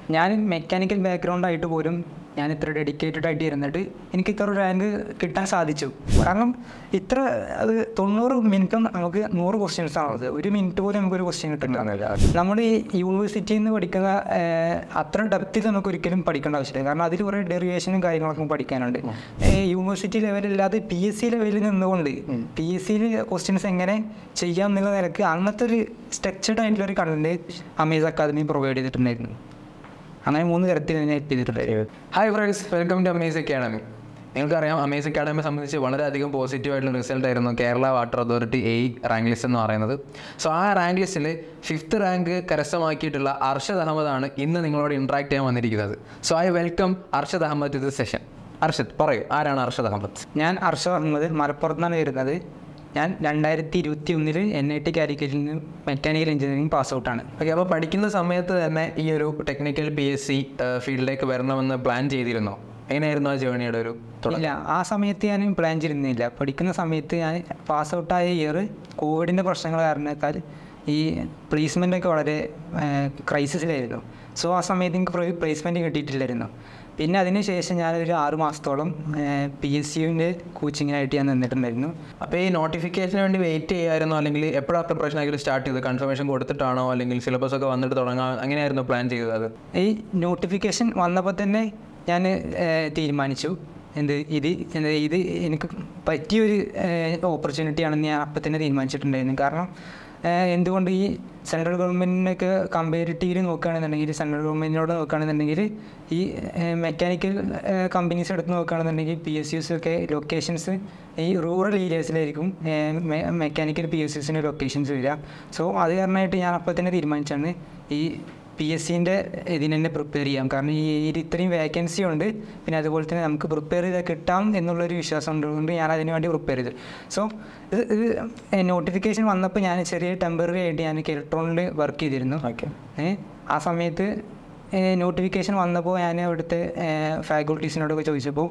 ഞാൻ mechanical background ആയിട്ട് പോലും ഞാൻ ഇത്ര ഡെഡിക്കേറ്റഡ് ആയിട്ട് ഇരുന്നിട്ട് എനിക്ക് ഇത്ര റാങ്ക് കിട്ടാൻ സാധിച്ചു കാരണം ഇത്ര അത് തൊണ്ണൂറ് മിനിറ്റും നമുക്ക് നൂറ് ക്വസ്റ്റ്യൻസ് ആണത് ഒരു മിനിറ്റ് പോലും നമുക്കൊരു ക്വസ്റ്റ്യൻ കിട്ടുന്നില്ല നമ്മൾ ഈ യൂണിവേഴ്സിറ്റിയിൽ നിന്ന് പഠിക്കുന്ന ഏഹ്, അത്ര ഡെപ്തിൽ നമുക്ക് ഒരിക്കലും പഠിക്കേണ്ട ആവശ്യമില്ല കാരണം അതിൽ കുറേ ഡെറിവേഷനും കാര്യങ്ങളൊക്കെ പഠിക്കാനുണ്ട് ഏഹ്, യൂണിവേഴ്സിറ്റി ലെവലില്ലാതെ പി എസ് സി ലെവലിൽ നിന്നുകൊണ്ട് പി എസ് സിയിൽ ക്വസ്റ്റ്യൻസ് എങ്ങനെ ചെയ്യാം എന്നുള്ള നിലക്ക് അന്നത്തെ ഒരു സ്ട്രക്ചർഡ് ആയിട്ടുള്ള ഒരു കണ്ടന്റ് അമേസ് അക്കാദമി പ്രൊവൈഡ് ചെയ്തിട്ടുണ്ടായിരുന്നു അങ്ങനെ മൂന്ന് തരത്തിൽ ഞാൻ എത്തിയിട്ടുണ്ടായിരുന്നു hi friends welcome to Amaze Academy നിങ്ങൾക്കറിയാം അമേസ് അക്കാഡമിയെ സംബന്ധിച്ച് വളരെയധികം പോസിറ്റീവ് ആയിട്ടുള്ള റിസൾട്ട് ആയിരുന്നു Kerala Water Authority A rank list എന്ന് പറയുന്നത് സോ ആ റാങ്ക് ലിസ്റ്റിൽ ഫിഫ്ത്ത് റാങ്ക് കരസ്ഥമാക്കിയിട്ടുള്ള അർഷദ് അഹമ്മദാണ് ഇന്ന് നിങ്ങളോട് ഇൻട്രാക്ട് ചെയ്യാൻ വന്നിരിക്കുന്നത് so I welcome Arshad Ahmed to the session Arshad പറയൂ ആരാണ് അർഷദ് അഹമ്മദ് ഞാൻ അർഷദ് അഹമ്മദ് മലപ്പുറത്താണ് വരുന്നത് ഞാൻ രണ്ടായിരത്തി ഇരുപത്തി ഒന്നിൽ എൻ ഐ ടി കാലിക്കറ്റിൽ നിന്ന് മെക്കാനിക്കൽ എഞ്ചിനീയറിംഗ് പാസ് ഔട്ടാണ് ഓക്കെ അപ്പോൾ പഠിക്കുന്ന സമയത്ത് തന്നെ ഈ ഒരു ടെക്നിക്കൽ പി എസ് സി ഫീൽഡിലേക്ക് വരണമെന്ന് പ്ലാൻ ചെയ്തിരുന്നോ എങ്ങനെയായിരുന്നു ആ ജേണിയുടെ ഒരു തുടക്കം ഇല്ല ആ സമയത്ത് ഞാൻ പ്ലാൻ ചെയ്തിരുന്നില്ല പഠിക്കുന്ന സമയത്ത് ഞാൻ പാസ് ഔട്ടായ ഇയർ കോവിഡിൻ്റെ പ്രശ്നങ്ങൾ കാരണത്താൽ ഈ പ്ലേസ്മെൻ്റ് ഒക്കെ വളരെ ക്രൈസിസിലായിരുന്നു സോ ആ സമയത്ത് എനിക്ക് പ്ലേസ്മെൻറ്റ് കിട്ടിയിട്ടില്ലായിരുന്നു പിന്നെ അതിന് ശേഷം ഞാനൊരു ആറ് മാസത്തോളം പി എസ് യുവിൻ്റെ കോച്ചിങ്ങിനായിട്ട് ഞാൻ നിന്നിട്ടുണ്ടായിരുന്നു അപ്പോൾ ഈ നോട്ടിഫിക്കേഷന് വേണ്ടി വെയിറ്റ് ചെയ്യാമായിരുന്നോ അല്ലെങ്കിൽ എപ്പോഴാണ് പ്രിപ്പറേഷൻ ആയിട്ട് സ്റ്റാർട്ട് ചെയ്തത് കൺഫർമേഷൻ കൊടുത്തിട്ടാണോ അല്ലെങ്കിൽ സിലബസ് ഒക്കെ വന്നിട്ട് തുടങ്ങാം അങ്ങനെയായിരുന്നു പ്ലാൻ ചെയ്തത് അത് ഈ നോട്ടിഫിക്കേഷൻ വന്നപ്പോൾ തന്നെ ഞാൻ തീരുമാനിച്ചു എന്ത് ഇത് എന്ത് ഇത് എനിക്ക് പറ്റിയൊരു ഓപ്പർച്യൂണിറ്റി ആണെന്ന് ഞാൻ അപ്പം തന്നെ തീരുമാനിച്ചിട്ടുണ്ടായിരുന്നു കാരണം ഏഹ് എന്തുകൊണ്ട് ഈ സെൻട്രൽ ഗവൺമെൻറ്റിനൊക്കെ കമ്പാരിറ്റീവ്ലി നോക്കുകയാണെന്നുണ്ടെങ്കിൽ സെൻട്രൽ ഗവൺമെൻറ്റിനോട് നോക്കുകയാണെന്നുണ്ടെങ്കിൽ ഈ മെക്കാനിക്കൽ കമ്പനീസ് എടുത്ത് നോക്കുകയാണെന്നുണ്ടെങ്കിൽ പി എസ് യുസ് ഒക്കെ ലൊക്കേഷൻസ് ഈ റൂറൽ ഏരിയാസിലായിരിക്കും മെക്കാനിക്കൽ പി എസ് യുസിൻ്റെ ലൊക്കേഷൻസ് വരിക സോ അത് കാരണമായിട്ട് ഞാൻ അപ്പോൾ തന്നെ തീരുമാനിച്ചാണ് ഈ പി എസ് സിൻ്റെ ഇതിന് തന്നെ പ്രിപ്പയർ ചെയ്യാം കാരണം ഈ ഏരിയയിൽ ഇത്രയും വേക്കൻസി ഉണ്ട് പിന്നെ അതുപോലെ തന്നെ നമുക്ക് പ്രിപ്പയർ ചെയ്താൽ കിട്ടാം എന്നുള്ളൊരു വിശ്വാസം ഉള്ളതുകൊണ്ട് ഞാൻ അതിന് വേണ്ടി പ്രിപ്പയർ ചെയ്തു സോ ഇത് ഇത് നോട്ടിഫിക്കേഷൻ വന്നപ്പോൾ ഞാൻ ചെറിയ ടെമ്പററി ആയിട്ട് ഞാൻ ഇലക്ട്രോണിൽ വർക്ക് ചെയ്തിരുന്നു ഓക്കെ ഏ, ആ സമയത്ത് നോട്ടിഫിക്കേഷൻ വന്നപ്പോൾ ഞാൻ അവിടുത്തെ ഫാക്കൽറ്റീസിനോടൊക്കെ ചോദിച്ചപ്പോൾ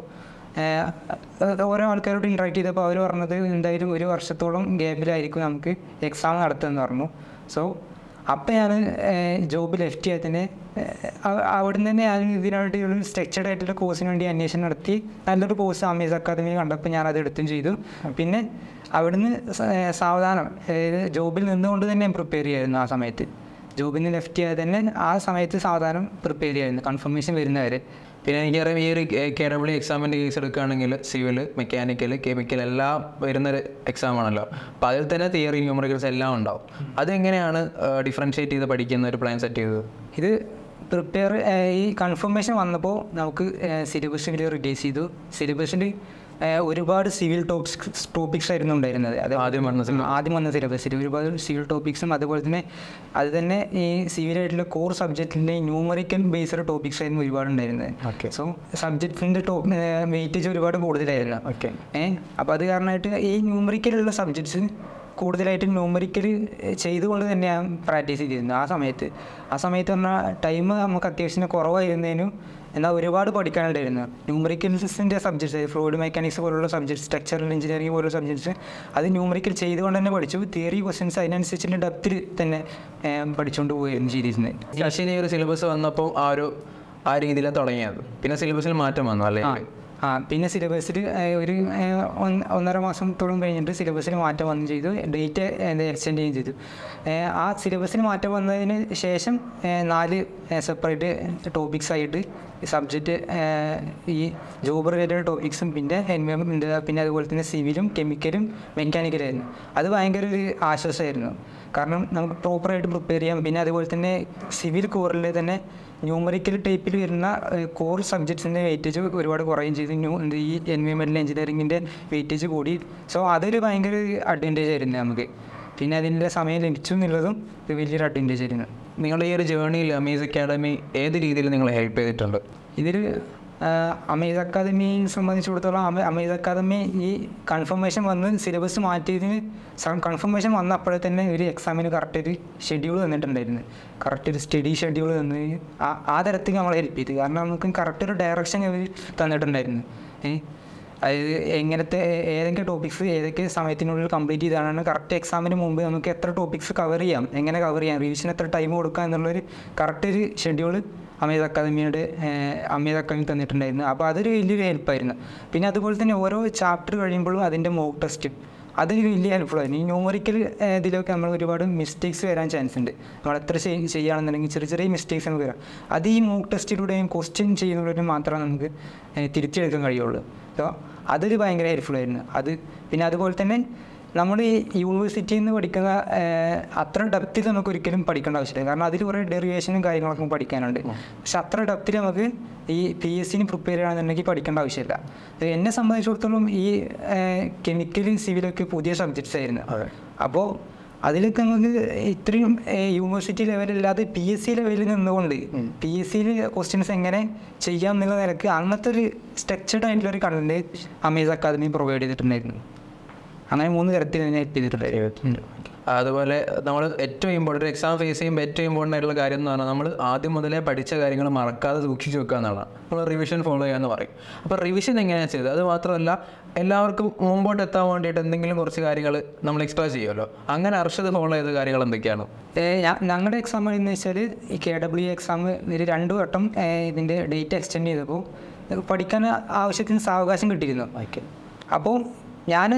ഏഹ്, ഓരോ ആൾക്കാരോട് ഇൻട്രാക്ട് ചെയ്തപ്പോൾ അവർ പറഞ്ഞത് എന്തായാലും ഒരു വർഷത്തോളം ഗ്യാപ്പിലായിരിക്കും നമുക്ക് എക്സാം നടത്തുമെന്ന് പറഞ്ഞു സോ അപ്പം ഞാൻ ജോബ് ലെഫ്റ്റ് ചെയ്യാൻ തന്നെ അവിടെ നിന്ന് തന്നെ ഞാൻ ഇതിനായിട്ട് ഒരു സ്ട്രക്ചർഡ് ആയിട്ടുള്ള കോഴ്സിന് വേണ്ടി അന്വേഷണം നടത്തി നല്ലൊരു കോഴ്സ് അമേസ് അക്കാദമി കണ്ടപ്പോൾ ഞാൻ അത് എടുത്തും ചെയ്തു പിന്നെ അവിടുന്ന് സ- ഏഹ് സാവധാനം അതായത് ജോബിൽ നിന്നുകൊണ്ട് തന്നെ പ്രിപ്പയർ ചെയ്യായിരുന്നു ആ സമയത്ത് ജോബിൽ നിന്ന് ലെഫ്റ്റ് ചെയ്യാതെ തന്നെ ആ സമയത്ത് സാവധാനം പ്രിപ്പയർ ചെയ്യായിരുന്നു കൺഫർമേഷൻ വരുന്നവരെ പിന്നെ എനിക്കറിയാം ഈ ഒരു കെ ഡബ്ല്യു എക്സാമിൻ്റെ കേസ് എടുക്കുകയാണെങ്കിൽ സിവിൽ മെക്കാനിക്കൽ കെമിക്കൽ എല്ലാം വരുന്നൊരു എക്സാം ആണല്ലോ അപ്പോൾ അതിൽ തന്നെ തിയറി ന്യൂമറിക്കൽസ് എല്ലാം ഉണ്ടാവും അതെങ്ങനെയാണ് ഡിഫറൻഷ്യേറ്റ് ചെയ്ത് പഠിക്കുന്ന ഒരു പ്ലാൻ സെറ്റ് ചെയ്തത് ഇത് പ്രിപ്പയർ ഈ കൺഫർമേഷൻ വന്നപ്പോൾ നമുക്ക് സിലബസ് റിലീസ് ചെയ്തു സിലബസിൽ ഒരുപാട് സിവിൽ ടോപ്പിക്സ് ടോപ്പിക്സ് ആയിരുന്നു ഉണ്ടായിരുന്നത് അത് ആദ്യം വന്ന syllabus. ആദ്യം വന്ന സിലബസിൽ ഒരുപാട് സിവിൽ ടോപ്പിക്സും അതുപോലെ തന്നെ അത് തന്നെ ഈ സിവിലായിട്ടുള്ള കോർ സബ്ജക്റ്റിൻ്റെ ന്യൂമറിക്കൽ ബേസ്ഡ് ടോപ്പിക്സ് ആയിരുന്നു ഒരുപാട് ഉണ്ടായിരുന്നത് Okay. സോ സബ്ജക്റ്റിൻ്റെ ടോപ്പ് വെയിറ്റേജ് ഒരുപാട് കൂടുതലായിരുന്നു ഓക്കെ ഏഹ് അപ്പോൾ അത് കാരണമായിട്ട് ഈ ന്യൂമറിക്കലുള്ള സബ്ജക്ട്സ് കൂടുതലായിട്ട് ന്യൂമറിക്കൽ ചെയ്തുകൊണ്ട് തന്നെ ഞാൻ പ്രാക്ടീസ് ചെയ്തിരുന്നു ആ സമയത്ത് ആ സമയത്ത് പറഞ്ഞാൽ ടൈം നമുക്ക് അത്യാവശ്യം കുറവായിരുന്നതിനും എന്നാൽ ഒരുപാട് പഠിക്കാനുണ്ടായിരുന്നു ന്യൂമറിക്കൽസിൻ്റെ സബ്ജക്ട്സ് ഫ്ലൂയിഡ് മെക്കാനിക്സ് പോലുള്ള സബ്ജക്ട്സ് സ്ട്രക്ചറൽ എഞ്ചിനീയറിംഗ് പോലുള്ള സബ്ജക്ട്സ് അത് ന്യൂമറിക്കൽ ചെയ്തുകൊണ്ട് തന്നെ പഠിച്ചു തിയറി ക്വസ്റ്റ്യൻസ് അതിനനുസരിച്ചുള്ള ഡെപ്തിൽ തന്നെ ഏഹ്, പഠിച്ചുകൊണ്ട് പോവുകയായിരുന്നു ചെയ്തിരുന്നത് ശശിന് ഈ ഒരു സിലബസ് വന്നപ്പോൾ ആ ഒരു ആ രീതിയിൽ തുടങ്ങിയത് പിന്നെ സിലബസിൽ മാറ്റം വന്നു അല്ലേ ആ ആ പിന്നെ സിലബസിൽ ഒരു ഏഹ്, ഒന്ന്- ഒന്നര മാസത്തോളം കഴിഞ്ഞിട്ട് സിലബസിൽ മാറ്റം വന്നു ചെയ്തു ഡേറ്റ് എക്സ്റ്റെൻഡ് ചെയ്യുകയും ചെയ്തു ഏഹ്, ആ സിലബസിൽ മാറ്റം വന്നതിന് ശേഷം ഏഹ്, നാല് സെപ്പറേറ്റ് ടോപ്പിക്സ് ആയിട്ട് സബ്ജക്റ്റ് ഈ ജോബ് റിലേറ്റഡ് ടോപ്പിക്സും പിന്നെ എൻവയോൺമെൻറ്റ് പിന്നെ അതുപോലെ തന്നെ സിവിലും കെമിക്കലും മെക്കാനിക്കലായിരുന്നു അത് ഭയങ്കര ഒരു ആശ്വാസമായിരുന്നു കാരണം നമുക്ക് പ്രോപ്പറായിട്ട് പ്രിപ്പയർ ചെയ്യാം പിന്നെ അതുപോലെ തന്നെ സിവിൽ കോറിൽ തന്നെ ന്യൂമറിക്കൽ ടൈപ്പിൽ വരുന്ന കോർ സബ്ജക്ട്സിൻ്റെ വെയിറ്റേജ് ഒരുപാട് കുറയുകയും ചെയ്തു ന്യൂ എന്ത് ഈ എൻവയോൺമെൻറ്റൽ എഞ്ചിനീയറിങ്ങിൻ്റെ വെയിറ്റേജ് കൂടി സോ അതൊരു ഭയങ്കര അഡ്വാൻറ്റേജ് ആയിരുന്നു നമുക്ക് പിന്നെ അതിൻ്റെ സമയം ലഭിച്ചു എന്നുള്ളതും ഒരു വലിയൊരു അഡ്വാൻറ്റേജ് ആയിരുന്നു നിങ്ങളുടെ ഈ ഒരു ജേർണിയിൽ അമേസ് അക്കാഡമി ഏത് രീതിയിൽ നിങ്ങളെ ഹെൽപ്പ് ചെയ്തിട്ടുണ്ട് ഇതിൽ അമേസ് അക്കാദമിയെ സംബന്ധിച്ചിടത്തോളം അമ അമേസ് അക്കാദമി ഈ കൺഫർമേഷൻ വന്ന് സിലബസ് മാറ്റിയതിന് കൺഫർമേഷൻ വന്ന അപ്പോഴേ തന്നെ ഒരു എക്സാമിന് കറക്റ്റ് ഒരു ഷെഡ്യൂൾ തന്നിട്ടുണ്ടായിരുന്നു കറക്റ്റ് ഒരു സ്റ്റഡി ഷെഡ്യൂൾ തന്ന് ആ- ആ തരത്തിൽ നമ്മളെ ഹെൽപ്പ് ചെയ്തു കാരണം നമുക്ക് കറക്റ്റ് ഒരു ഡയറക്ഷൻ അവർ തന്നിട്ടുണ്ടായിരുന്നു ഏ അതായത് എങ്ങനത്തെ ഏ- ഏതൊക്കെ ടോപ്പിക്സ് ഏതൊക്കെ സമയത്തിനുള്ളിൽ കംപ്ലീറ്റ് ചെയ്താണ് കറക്റ്റ് എക്സാമിന് മുമ്പ് നമുക്ക് എത്ര ടോപ്പിക്സ് കവർ ചെയ്യാം എങ്ങനെ കവർ ചെയ്യാം റിവിഷൻ എത്ര ടൈം കൊടുക്കാം എന്നുള്ളൊരു കറക്റ്റ് ഒരു ഷെഡ്യൂൾ അമീദ് അക്കാദമിയുടെ അമീദ് അക്കാദമി തന്നിട്ടുണ്ടായിരുന്നു അപ്പോൾ അതൊരു വലിയൊരു ഹെൽപ്പായിരുന്നു പിന്നെ അതുപോലെ തന്നെ ഓരോ ചാപ്റ്റർ കഴിയുമ്പോഴും അതിൻ്റെ മോക്ക് ടെസ്റ്റ് അതൊരു വലിയ ഹെൽപ്ഫുൾ ആയിരുന്നു ഈ ന്യൂമറിക്കൽ ഇതിലൊക്കെ നമ്മൾ ഒരുപാട് മിസ്റ്റേക്സ് വരാൻ ചാൻസ് ഉണ്ട് നമ്മൾ എത്ര ചെയ്- ചെയ്യുകയാണെന്നുണ്ടെങ്കിൽ ചെറിയ ചെറിയ മിസ്റ്റേക്സ് നമുക്ക് വരാം അത് ഈ മോക്ക് ടെസ്റ്റിലൂടെയും ക്വസ്റ്റ്യൻ ചെയ്യുന്നതിലൂടെയും മാത്രമേ നമുക്ക് ഏഹ്, തിരിച്ചെടുക്കാൻ കഴിയുള്ളൂ അപ്പോൾ അതൊരു ഭയങ്കര ഹെൽപ്ഫുൾ ആയിരുന്നു അത് പിന്നെ അതുപോലെ തന്നെ നമ്മൾ ഈ യൂണിവേഴ്സിറ്റിയിൽ നിന്ന് പഠിക്കുന്ന ഏഹ്, അത്ര ഡെപ്തിൽ നമുക്ക് ഒരിക്കലും പഠിക്കേണ്ട ആവശ്യമില്ല കാരണം അതിൽ കുറേ ഡെറിവേഷനും കാര്യങ്ങളൊക്കെ പഠിക്കാനുണ്ട് പക്ഷെ അത്ര ഡെപ്തിൽ നമുക്ക് ഈ പി എസ് സിന് പ്രിപ്പയർ ചെയ്യുകയാണെന്നുണ്ടെങ്കിൽ പഠിക്കേണ്ട ആവശ്യമില്ല ഏഹ്, എന്നെ സംബന്ധിച്ചിടത്തോളം ഈ കെമിക്കലും സിവിലൊക്കെ പുതിയ സബ്ജക്ട്സ് ആയിരുന്നു അപ്പോൾ അതിലൊക്കെ നമുക്ക് ഇത്രയും യൂണിവേഴ്സിറ്റി ലെവലല്ലാതെ പി എസ് സി ലെവലിൽ നിന്നുകൊണ്ട് പി എസ് സിയിൽ ക്വസ്റ്റ്യൻസ് എങ്ങനെ ചെയ്യാം എന്നുള്ള നിലക്ക് അങ്ങനത്തെ ഒരു സ്ട്രക്ചർഡ് ആയിട്ടുള്ള ഒരു കണ്ടന്റ് അമേസ് അക്കാദമി പ്രൊവൈഡ് ചെയ്തിട്ടുണ്ടായിരുന്നു അങ്ങനെ മൂന്ന് തരത്തിൽ തന്നെ ഹെൽപ്പ് ചെയ്തിട്ടുണ്ടായിരുന്നു അതുപോലെ നമ്മൾ ഏറ്റവും ഇമ്പോർട്ടൻറ്റ് എക്സാം ഫേസ് ചെയ്യുമ്പോൾ ഏറ്റവും ഇമ്പോർട്ടൻ്റ് ആയിട്ടുള്ള കാര്യം എന്ന് പറഞ്ഞാൽ നമ്മൾ ആദ്യം മുതലേ പഠിച്ച കാര്യങ്ങൾ മറക്കാതെ സൂക്ഷിച്ച് വെക്കുക എന്നുള്ളതാണ് നമ്മൾ റിവിഷൻ ഫോളോ ചെയ്യാന്ന് പറയും അപ്പോൾ റിവിഷൻ എങ്ങനെയാണ് ചെയ്തത് അത് മാത്രമല്ല എല്ലാവർക്കും മുമ്പോട്ട് എത്താൻ വേണ്ടിയിട്ട് എന്തെങ്കിലും കുറച്ച് കാര്യങ്ങൾ നമ്മൾ എക്സ്ട്രാ ചെയ്യുമല്ലോ അങ്ങനെ അർഷത് ഫോളോ ചെയ്ത കാര്യങ്ങൾ എന്തൊക്കെയാണ് ഞങ്ങളുടെ എക്സാം എന്ന് വെച്ചാൽ ഈ കെ ഡബ്ല്യു എക്സാം ഒരു രണ്ട് വട്ടം ഏ, ഇതിൻ്റെ ഡേറ്റ് എക്സ്റ്റെൻഡ് ചെയ്തപ്പോൾ പഠിക്കാൻ ആവശ്യത്തിന് സാവകാശം കിട്ടിയിരുന്നു അപ്പോൾ ഞാൻ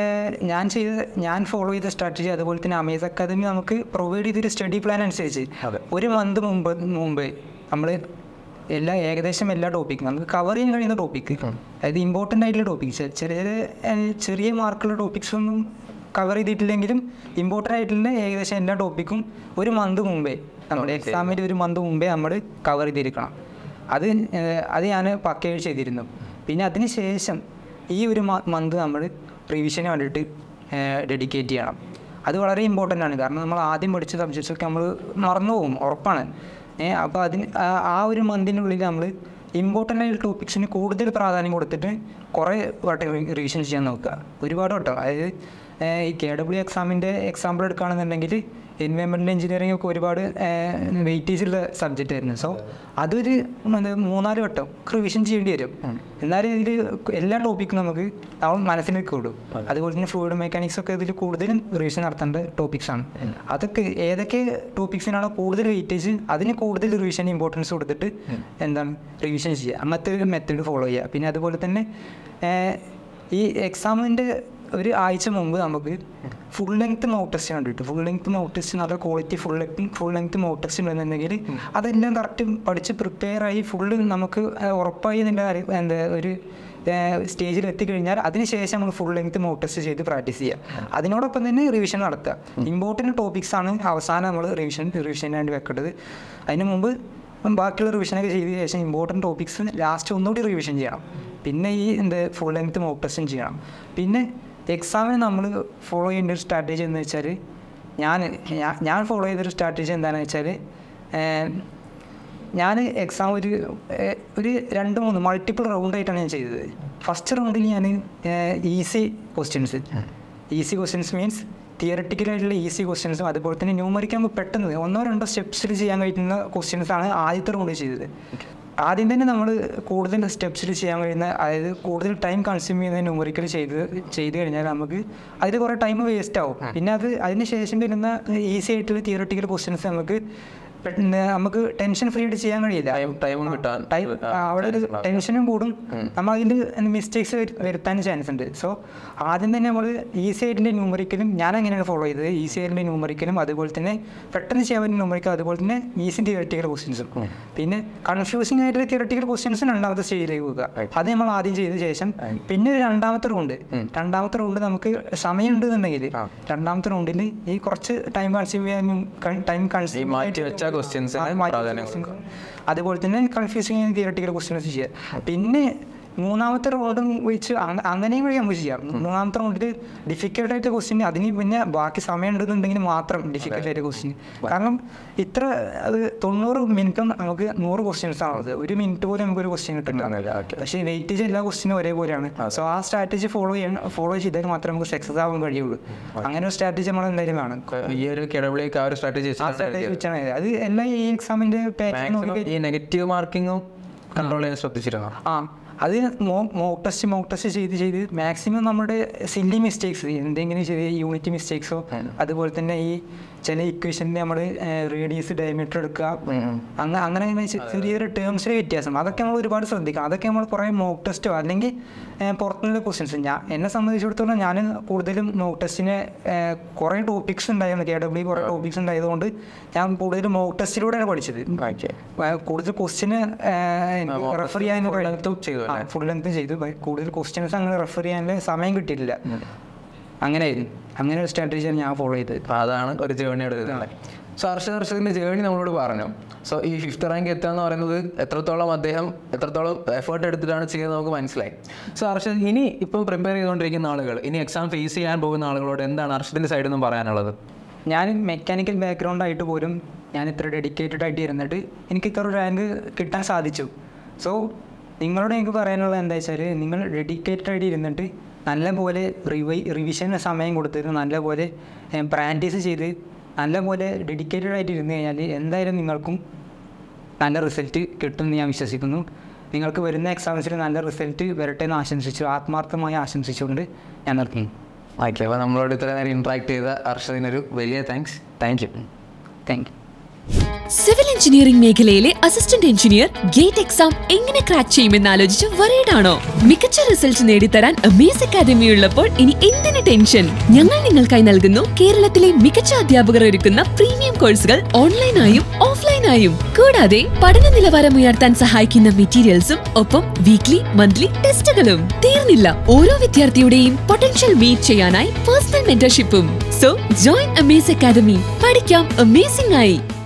ഞാൻ ചെയ്ത ഞാൻ ഫോളോ ചെയ്ത സ്ട്രാറ്റജി അതുപോലെ തന്നെ അമേസ് അക്കാദമി നമുക്ക് പ്രൊവൈഡ് ചെയ്തൊരു സ്റ്റഡി പ്ലാൻ അനുസരിച്ച് ഒരു മന്ത് മുമ്പ് മുമ്പ് നമ്മൾ എല്ലാ ഏകദേശം എല്ലാ ടോപ്പിക്കും നമുക്ക് കവർ ചെയ്യാൻ കഴിയുന്ന ടോപ്പിക്ക് അതായത് ഇമ്പോർട്ടൻ്റ് ആയിട്ടുള്ള ടോപ്പിക്സ് ചെറിയ ചെറിയ ചെറിയ മാർക്കുള്ള ടോപ്പിക്സ് ഒന്നും കവർ ചെയ്തിട്ടില്ലെങ്കിലും ഇമ്പോർട്ടൻ്റ് ആയിട്ടുള്ള ഏകദേശം എല്ലാ ടോപ്പിക്കും ഒരു മന്ത് മുമ്പേ നമ്മുടെ എക്സാമിൻ്റെ ഒരു മന്ത് മുമ്പേ നമ്മൾ കവർ ചെയ്തിരിക്കണം അത് ഏഹ്, അത് ഞാൻ പക്കയായി ചെയ്തിരുന്നു പിന്നെ അതിന് ശേഷം ഈ ഒരു മന്ത് നമ്മൾ റിവിഷന് വേണ്ടിയിട്ട് ഡെഡിക്കേറ്റ് ചെയ്യണം അത് വളരെ ഇമ്പോർട്ടൻ്റ് ആണ് കാരണം നമ്മൾ ആദ്യം പഠിച്ച സബ്ജക്ട്സ് ഒക്കെ നമ്മൾ മറന്നു പോകും ഉറപ്പാണ് ഏഹ് അപ്പോൾ അതിന് ആ- ആ ഒരു മന്തിനുള്ളിൽ നമ്മൾ ഇമ്പോർട്ടൻ്റ് ആയിട്ടുള്ള ടോപ്പിക്സിന് കൂടുതൽ പ്രാധാന്യം കൊടുത്തിട്ട് കുറേ വട്ടം റിവിഷൻ ചെയ്യാൻ നോക്കുക ഒരുപാട് വട്ടം അതായത് ഏഹ് ഈ കെ ഡബ്ല്യു എക്സാമിൻ്റെ എക്സാമ്പിൾ എടുക്കുകയാണെന്നുണ്ടെങ്കിൽ എൻവയോൺമെൻറ്റൽ എഞ്ചിനീയറിംഗ് ഒക്കെ ഒരുപാട് വെയിറ്റേജ് ഉള്ള സബ്ജക്റ്റ് ആയിരുന്നു സോ അതൊരു എന്താ മൂന്നാല് വട്ടം റിവിഷൻ ചെയ്യേണ്ടി വരും എന്നാലും ഇതിൽ എല്ലാ ടോപ്പിക്കും നമുക്ക് അവൻ മനസ്സിലേക്ക് കൂടും അതുപോലെ തന്നെ ഫ്ലൂയിഡ് മെക്കാനിക്സ് ഒക്കെ ഇതിൽ കൂടുതലും റിവിഷൻ നടത്തേണ്ട ടോപ്പിക്സ് ആണ് അതൊക്കെ ഏതൊക്കെ ടോപ്പിക്സിനാണോ കൂടുതൽ വെയിറ്റേജ് അതിന് കൂടുതൽ റിവിഷൻ ഇമ്പോർട്ടൻസ് കൊടുത്തിട്ട് എന്താണ് റിവിഷൻ ചെയ്യുക അങ്ങനത്തെ ഒരു മെത്തേഡ് ഫോളോ ചെയ്യുക പിന്നെ അതുപോലെ തന്നെ ഏഹ്, ഈ എക്സാമിൻ്റെ ഒരു ആഴ്ച മുമ്പ് നമുക്ക് ഫുൾ ലെങ്ത് മോക്ക് ടെസ്റ്റ് കണ്ടിട്ട് ഫുൾ ലെങ്ത് മോക്ക് ടെസ്റ്റ് നല്ല quality full length full length mock test ഉണ്ടെന്നുണ്ടെങ്കിൽ അതെല്ലാം കറക്റ്റ് പഠിച്ച് പ്രിപ്പയർ ആയി ഫുള്ള് നമുക്ക് ഏഹ്, ഉറപ്പായി എന്നുള്ള കാര്യം എന്താ ഒരു സ്റ്റേജിൽ എത്തിക്കഴിഞ്ഞാൽ അതിനുശേഷം നമ്മൾ ഫുൾ ലെങ്ത് മോക്ക് ടെസ്റ്റ് ചെയ്ത് പ്രാക്ടീസ് ചെയ്യുക അതിനോടൊപ്പം തന്നെ റിവിഷൻ നടത്തുക ഇമ്പോർട്ടൻറ്റ് ടോപ്പിക്സ് ആണ് അവസാനം നമ്മൾ റിവിഷൻ റിവിഷന് വേണ്ടി വെക്കേണ്ടത് അതിന് മുമ്പ് ബാക്കിയുള്ള റിവിഷനൊക്കെ ചെയ്ത ശേഷം ഇമ്പോർട്ടൻറ്റ് ടോപ്പിക്സ് ലാസ്റ്റ് ഒന്നുകൂടി റിവിഷൻ ചെയ്യണം പിന്നെ ഈ എന്ത് ഫുൾ ലെങ്ത് മോക്ക് ടെസ്റ്റും ചെയ്യണം പിന്നെ എക്സാമിന് നമ്മൾ ഫോളോ ചെയ്യേണ്ട ഒരു സ്ട്രാറ്റജി എന്ന് വെച്ചാൽ ഞാൻ ഞാ- ഞാൻ ഫോളോ ചെയ്തൊരു സ്ട്രാറ്റജി എന്താണെന്ന് വെച്ചാൽ ഞാൻ എക്സാം ഒരു ഏഹ്, ഒരു രണ്ട് മൂന്ന് മൾട്ടിപ്പിൾ റൗണ്ടായിട്ടാണ് ഞാൻ ചെയ്തത് ഫസ്റ്റ് റൗണ്ടിൽ ഞാൻ easy questions easy questions means തിയറട്ടിക്കലായിട്ടുള്ള ഈസി ക്വസ്റ്റ്യൻസും അതുപോലെ തന്നെ ന്യൂമറിക്ക് നമുക്ക് പെട്ടെന്ന് ഒന്നോ രണ്ടോ സ്റ്റെപ്സിൽ ചെയ്യാൻ കഴിയുന്ന ക്വസ്റ്റ്യൻസ് ആണ് ആദ്യത്തെ റൗണ്ടിൽ ചെയ്തത് ആദ്യം തന്നെ നമ്മൾ കൂടുതൽ സ്റ്റെപ്സിൽ ചെയ്യാൻ കഴിയുന്ന അതായത് കൂടുതൽ ടൈം കൺസ്യൂം ചെയ്യുന്ന ന്യൂമറിക്കൽ ചെയ്ത് ചെയ്ത് കഴിഞ്ഞാൽ നമുക്ക് അതിൽ കുറേ ടൈം വേസ്റ്റ് ആവും പിന്നെ അത് അതിന് ശേഷം വരുന്ന ഈസി ആയിട്ടുള്ള തിയറട്ടിക്കൽ ക്വസ്റ്റ്യൻസ് നമുക്ക് പെട്ടെന്ന് നമുക്ക് ടെൻഷൻ ഫ്രീ ആയിട്ട് ചെയ്യാൻ കഴിയില്ല ടൈം ടൈമും കിട്ടാൻ ടൈം അവിടെ ഒരു ടെൻഷനും കൂടും നമ്മൾ അതിൽ മിസ്റ്റേക്സ് വരുത്താൻ ചാൻസ് ഉണ്ട് സോ ആദ്യം തന്നെ നമ്മൾ ഈസി ആയിട്ടുള്ള ന്യൂമറിക്കലും ഞാൻ അങ്ങനെയാണ് ഫോളോ ചെയ്തത് ഈസി ആയിട്ടുള്ള ന്യൂമറിക്കലും അതുപോലെ തന്നെ പെട്ടെന്ന് ചെയ്യാൻ പറ്റുന്ന ന്യൂമറിക്കൽ അതുപോലെ തന്നെ ഈസി തിയറട്ടിക്കൽ ക്വസ്റ്റ്യൻസും പിന്നെ കൺഫ്യൂസിങ് ആയിട്ടുള്ള തിയറട്ടിക്കൽ ക്വസ്റ്റ്യൻസ് രണ്ടാമത്തെ സ്റ്റേജിലേക്ക് പോകുക അത് നമ്മൾ ആദ്യം ചെയ്ത ശേഷം പിന്നെ ഒരു രണ്ടാമത്തെ റൗണ്ട് രണ്ടാമത്തെ റൗണ്ട് നമുക്ക് സമയം ഉണ്ടെന്നുണ്ടെങ്കിൽ രണ്ടാമത്തെ റൗണ്ടിൽ ഈ കുറച്ച് ടൈം കൺസ്യൂം ചെയ്യാനും ടൈം ഈ കൺസ്യൂം മാറ്റി വെച്ച ക്വസ്റ്റ്യൻസിന് പ്രാധാന്യം കൊടുക്കുക. അതുപോലെ തന്നെ കൺഫ്യൂസിങ് തിയറട്ടിക്കൽ ക്വസ്റ്റ്യൻസ് ചെയ്യുക പിന്നെ മൂന്നാമത്തെ റൗണ്ടും വെച്ച് അങ്ങ- അങ്ങനെയും വഴി നമുക്ക് ചെയ്യാം മൂന്നാമത്തെ റൗണ്ടിൽ ഡിഫിക്കൽട്ട് ആയിട്ട് ക്വസ്റ്റ്യൻ അതിന് പിന്നെ ബാക്കി സമയം ഉണ്ടെന്നുണ്ടെങ്കിൽ മാത്രം ഡിഫിക്കൽട്ട് ആയിട്ട് ക്വസ്റ്റ്യൻ കാരണം ഇത്ര അത് തൊണ്ണൂറ് മിനിറ്റും നമുക്ക് നൂറ് ക്വസ്റ്റ്യൻസ് ആണുള്ളത് ഒരു മിനിറ്റ് പോലും നമുക്ക് ഒരു ക്വസ്റ്റ്യൻ കിട്ടില്ല ഓക്കെ പക്ഷേ വെയിറ്റേജ് എല്ലാ ക്വസ്റ്റിനും ഒരേപോലെയാണ് സോ ആ സ്ട്രാറ്റജി ഫോളോ ചെയ്യാൻ ഫോളോ ചെയ്താൽ മാത്രമേ നമുക്ക് സക്സസ് ആവാൻ കഴിയുള്ളൂ അങ്ങനെ ഒരു സ്ട്രാറ്റജി നമ്മൾ എന്തായാലും വേണം ഈ ഒരു കിടവിളിക്ക് ആ ഒരു സ്ട്രാറ്റജി ആ സ്ട്രാറ്റജി വെച്ചാണ് അത് എല്ലാ ഈ എക്സാമിന്റെ പാറ്റേൺ നോക്കി ഈ നെഗറ്റീവ് മാർക്കിങ്ങും കൺട്രോൾ ചെയ്യാൻ ശ്രദ്ധിച്ചിരുന്നു ആ അത് മോക്ക് ടെസ്റ്റ് മോക്ക് ടെസ്റ്റ് ചെയ്ത് ചെയ്ത് മാക്സിമം നമ്മുടെ സില്ലി മിസ്റ്റേക്സ് എന്തെങ്കിലും ചെറിയ യൂണിറ്റ് മിസ്റ്റേക്സോ അതുപോലെ തന്നെ ഈ ചില ഇക്വേഷനിൽ നമ്മൾ റേഡിയസ് ഡയമീറ്റർ എടുക്കുക അങ്ങ അങ്ങനെ അങ്ങനെ ചെ- ചെറിയൊരു ടേംസിലെ വ്യത്യാസം അതൊക്കെ നമ്മൾ ഒരുപാട് ശ്രദ്ധിക്കണം അതൊക്കെ നമ്മൾ കുറേ മോക്ക് ടെസ്റ്റോ അല്ലെങ്കിൽ ഏഹ്, പുറത്തുനിന്നുള്ള ക്വസ്റ്റ്യൻസ് ഞാൻ എന്നെ സംബന്ധിച്ചിടത്തോളം ഞാൻ കൂടുതലും മോക്ക് ടെസ്റ്റിന് കുറേ ടോപ്പിക്സ് ഉണ്ടായിരുന്നു കെ ഡബ്ല്യു കുറേ ടോപ്പിക്സ് ഉണ്ടായതുകൊണ്ട് ഞാൻ കൂടുതലും മോക്ക് ടെസ്റ്റിലൂടെയാണ് പഠിച്ചത് ഏഹ്, കൂടുതൽ ക്വസ്റ്റിന് റെഫർ ചെയ്യാൻ full length ഉം ചെയ്തു അല്ലേ? ഫുൾ ലെങ്ത് ചെയ്തു ബ- കൂടുതൽ ക്വസ്റ്റ്യൻസ് അങ്ങനെ റെഫർ ചെയ്യാനുള്ള സമയം കിട്ടിയിട്ടില്ല അങ്ങനെയായിരുന്നു അങ്ങനെ ഒരു സ്ട്രാറ്റജിയാണ് ഞാൻ ഫോളോ ചെയ്തത് അപ്പോൾ അതാണ് ഒരു ജേണി എടുക്കുന്നത് സോ ഹർഷദ് ഹർഷദിൻ്റെ ജേണി നമ്മളോട് പറഞ്ഞു സോ ഈ ഫിഫ്ത്ത് റാങ്ക് എത്തുക എന്ന് പറയുന്നത് എത്രത്തോളം അദ്ദേഹം എത്രത്തോളം എഫേർട്ട് എടുത്തിട്ടാണ് ചെയ്യുന്നത് നമുക്ക് മനസ്സിലായി സോ ഹർഷദ് ഇനി ഇപ്പം പ്രിപ്പയർ ചെയ്തുകൊണ്ടിരിക്കുന്ന ആളുകൾ ഇനി എക്സാം ഫേസ് ചെയ്യാൻ പോകുന്ന ആളുകളോട് എന്താണ് ഹർഷദിൻ്റെ സൈഡിൽ നിന്നും പറയാനുള്ളത് ഞാൻ മെക്കാനിക്കൽ ബാക്ക്ഗ്രൗണ്ട് ആയിട്ട് പോലും ഞാൻ ഇത്ര ഡെഡിക്കേറ്റഡ് ആയിട്ട് ഇരുന്നിട്ട് എനിക്ക് ഇത്ര ഒരു റാങ്ക് കിട്ടാൻ സാധിച്ചു സോ നിങ്ങളോട് എനിക്ക് പറയാനുള്ളത് എന്താ വെച്ചാൽ നിങ്ങൾ ഡെഡിക്കേറ്റഡ് ആയിട്ട് ഇരുന്നിട്ട് നല്ലപോലെ റിവൈ റിവിഷന് സമയം കൊടുത്തിട്ട് നല്ലപോലെ പ്രാക്ടീസ് ചെയ്ത് നല്ലപോലെ ഡെഡിക്കേറ്റഡ് ആയിട്ട് ഇരുന്ന് കഴിഞ്ഞാൽ എന്തായാലും നിങ്ങൾക്കും നല്ല റിസൾട്ട് കിട്ടുമെന്ന് ഞാൻ വിശ്വസിക്കുന്നു നിങ്ങൾക്ക് വരുന്ന എക്സാംസിൽ നല്ല റിസൾട്ട് വരട്ടെ എന്ന് ആശംസിച്ചു ആത്മാർത്ഥമായി ആശംസിച്ചുകൊണ്ട് ഞാൻ നിർത്തുന്നു ഓക്കെ അപ്പോൾ നമ്മളോട് ഇത്ര നേരം ഇൻട്രാക്ട് ചെയ്ത ഹർഷദിനൊരു വലിയ thanks thank you thank you civil engineering മേഖലയിലെ അസിസ്റ്റന്റ് എഞ്ചിനീയർ ഗേറ്റ് എക്സാം എങ്ങനെ ക്രാക്ക് ചെയ്യുമെന്ന് ആലോചിച്ച് worried ആണോ മികച്ച റിസൾട്ട് നേടിത്തരാൻ അമേസ് അക്കാദമി ഉള്ളപ്പോൾ ഇനി എന്തിന് ടെൻഷൻ ഞങ്ങൾ നിങ്ങൾക്കായി നൽകുന്നു കേരളത്തിലെ മികച്ച അധ്യാപകർ ഒരുക്കുന്ന പ്രീമിയം കോഴ്സുകൾ ഓൺലൈനായും ഓഫ്ലൈനായും കൂടാതെ പഠന നിലവാരം ഉയർത്താൻ സഹായിക്കുന്ന മെറ്റീരിയൽസും ഒപ്പം വീക്ക്ലി മന്ത്ലി ടെസ്റ്റുകളും തീർന്നില്ല ഓരോ വിദ്യാർത്ഥിയുടെയും പൊട്ടൻഷ്യൽ മീറ്റ് ചെയ്യാനായി പേഴ്സണൽ മെന്റർഷിപ്പും സോ ജോയിൻ അമേസ് അക്കാദമി പഠിക്കാം അമേസിംഗ് ആയി